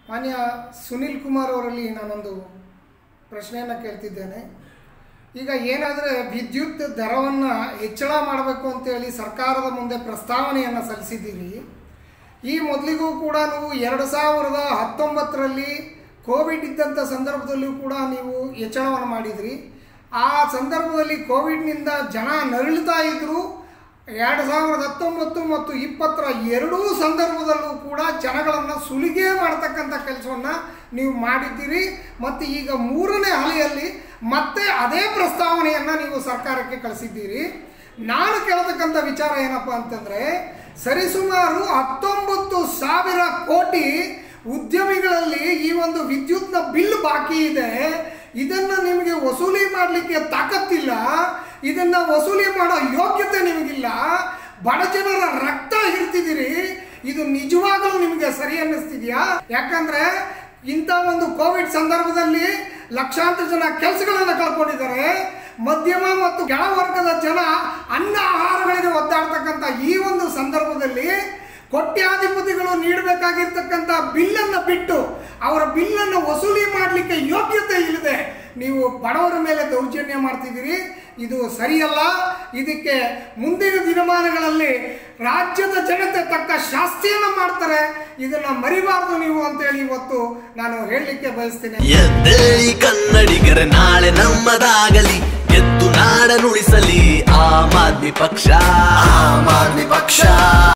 ಮಾನ್ಯ ಸುನಿಲ್ ಕುಮಾರ್ ಅವರಲ್ಲಿ ನಾನೊಂದು ಪ್ರಶ್ನೆಯನ್ನು ಕೇಳ್ತಿದ್ದೇನೆ ಈಗ ಏನಾದರೆ ವಿದ್ಯುತ್ ದರವನ್ನು ಹೆಚ್ಚಳ ಮಾಡಬೇಕು ಅಂತೇಳಿ ಸರ್ಕಾರದ ಮುಂದೆ ಪ್ರಸ್ತಾವನೆಯನ್ನು ಸಲ್ಲಿಸಿದ್ದೀರಿ ಈ ಮೊದಲಿಗೂ ಕೂಡ ನೀವು ಎರಡು ಸಾವಿರದ ಹತ್ತೊಂಬತ್ತರಲ್ಲಿ ಕೋವಿಡ್ ಇದ್ದಂಥ ಸಂದರ್ಭದಲ್ಲೂ ಕೂಡ ನೀವು ಹೆಚ್ಚಳವನ್ನು ಮಾಡಿದ್ರಿ ಆ ಸಂದರ್ಭದಲ್ಲಿ ಕೋವಿಡ್ನಿಂದ ಜನ ನರಳುತ್ತಾ ಇದ್ದರು ಎರಡು ಸಾವಿರದ ಹತ್ತೊಂಬತ್ತು ಮತ್ತು ಇಪ್ಪತ್ತರ ಎರಡೂ ಸಂದರ್ಭದಲ್ಲೂ ಕೂಡ ಜನಗಳನ್ನು ಸುಲಿಗೆ ಮಾಡ್ತಕ್ಕಂಥ ಕೆಲಸವನ್ನು ನೀವು ಮಾಡಿದ್ದೀರಿ ಮತ್ತು ಈಗ ಮೂರನೇ ಅಲೆಯಲ್ಲಿ ಮತ್ತೆ ಅದೇ ಪ್ರಸ್ತಾವನೆಯನ್ನು ನೀವು ಸರ್ಕಾರಕ್ಕೆ ಕಳಿಸಿದ್ದೀರಿ ನಾನು ಕೇಳತಕ್ಕಂಥ ವಿಚಾರ ಏನಪ್ಪ ಅಂತಂದರೆ ಸರಿಸುಮಾರು ಹತ್ತೊಂಬತ್ತು ಸಾವಿರ ಕೋಟಿ ಉದ್ಯಮಿಗಳಲ್ಲಿ ಈ ಒಂದು ವಿದ್ಯುತ್ನ ಬಿಲ್ ಬಾಕಿ ಇದೆ ಇದನ್ನು ನಿಮಗೆ ವಸೂಲಿ ಮಾಡಲಿಕ್ಕೆ ತಾಕತ್ತಿಲ್ಲ ಇದನ್ನ ವಸೂಲಿ ಮಾಡೋ ಯೋಗ್ಯತೆ ನಿಮಗಿಲ್ಲ ಬಡ ಜನರ ರಕ್ತ ಹಿಡ್ತಿದ್ದೀರಿ ಇದು ನಿಜವಾಗಲೂ ನಿಮಗೆ ಸರಿ ಅನ್ನಿಸ್ತಿದ್ಯಾ ಯಾಕಂದ್ರೆ ಇಂಥ ಒಂದು ಕೋವಿಡ್ ಸಂದರ್ಭದಲ್ಲಿ ಲಕ್ಷಾಂತರ ಜನ ಕೆಲಸಗಳನ್ನು ಕಳ್ಕೊಂಡಿದ್ದಾರೆ ಮಧ್ಯಮ ಮತ್ತು ಕೆಳವರ್ಗದ ಜನ ಅನ್ನ ಆಹಾರಗಳಿಗೆ ಒದ್ದಾಡ್ತಕ್ಕಂಥ ಈ ಒಂದು ಸಂದರ್ಭದಲ್ಲಿ ಕೋಟ್ಯಾಧಿಪತಿಗಳು ನೀಡಬೇಕಾಗಿರ್ತಕ್ಕಂಥ ಬಿಲ್ಲನ್ನು ಬಿಟ್ಟು ಅವರ ಬಿಲ್ಲನ್ನು ವಸೂಲಿ ಮಾಡಲಿಕ್ಕೆ ಯೋಗ್ಯತೆ ಇಲ್ಲದೆ ನೀವು ಬಡವರ ಮೇಲೆ ದೌರ್ಜನ್ಯ ಮಾಡ್ತಿದ್ದೀರಿ ಇದು ಸರಿಯಲ್ಲ ಇದಕ್ಕೆ ಮುಂದಿನ ದಿನಮಾನಗಳಲ್ಲಿ ರಾಜ್ಯದ ಜನತೆ ತಕ್ಕ ಶಾಸ್ತಿಯನ್ನು ಮಾಡ್ತಾರೆ ಇದನ್ನ ಮರಿಬಾರ್ದು ನೀವು ಅಂತೇಳಿ ಇವತ್ತು ನಾನು ಹೇಳಲಿಕ್ಕೆ ಬಯಸ್ತೇನೆ ಎದ್ದೇಳಿ ಕನ್ನಡಿಗರ ನಾಳೆ ನಮ್ಮದಾಗಲಿ ಎದ್ದು ನಾಡನುಳಿಸಲಿ ಆಮ್ ಆದ್ಮಿ ಪಕ್ಷ ಆಮ್ ಆದ್ಮಿ ಪಕ್ಷ